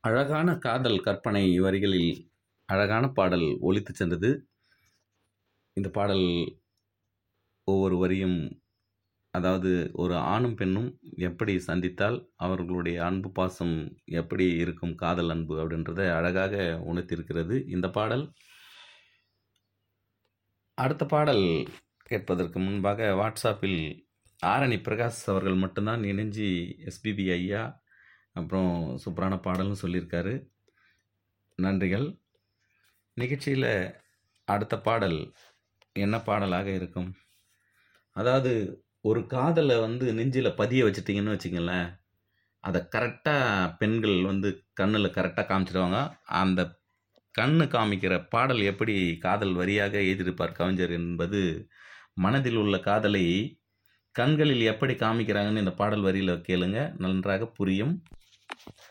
அழகான காதல் கற்பனை வரிகளில் அழகான பாடல் ஒலித்துச் சென்றது இந்த பாடல் ஒவ்வொரு வரியும் அதாவது ஒரு ஆணும் பெண்ணும் எப்படி சந்தித்தால் அவர்களுடைய அன்பு பாசம் எப்படி இருக்கும் காதல் அன்பு அப்படின்றத அழகாக உணர்த்தியிருக்கிறது இந்த பாடல் அடுத்த பாடல் கேட்பதற்கு முன்பாக வாட்ஸ்அப்பில் ஆரணி பிரகாஷ் அவர்கள் மட்டும்தான் இணைஞ்சி எஸ்பிபி ஐயா அப்புறம் சூப்பரான பாடல்னு சொல்லியிருக்காரு நன்றிகள் நிகழ்ச்சியில் அடுத்த பாடல் என்ன பாடலாக இருக்கும் அதாவது ஒரு காதலை வந்து நெஞ்சில் பதிய வச்சிட்டிங்கன்னு வச்சிங்களேன் அதை கரெக்டாக பெண்கள் வந்து கண்ணில் கரெக்டாக காமிச்சிடுவாங்க அந்த கண்ணு காமிக்கிற பாடல் எப்படி காதல் வரியாக எழுதியிருப்பார் கவிஞர் என்பது மனதில் உள்ள காதலை கண்களில் எப்படி காமிக்கிறாங்கன்னு இந்த பாடல் வரியில் கேளுங்க நன்றாக புரியும்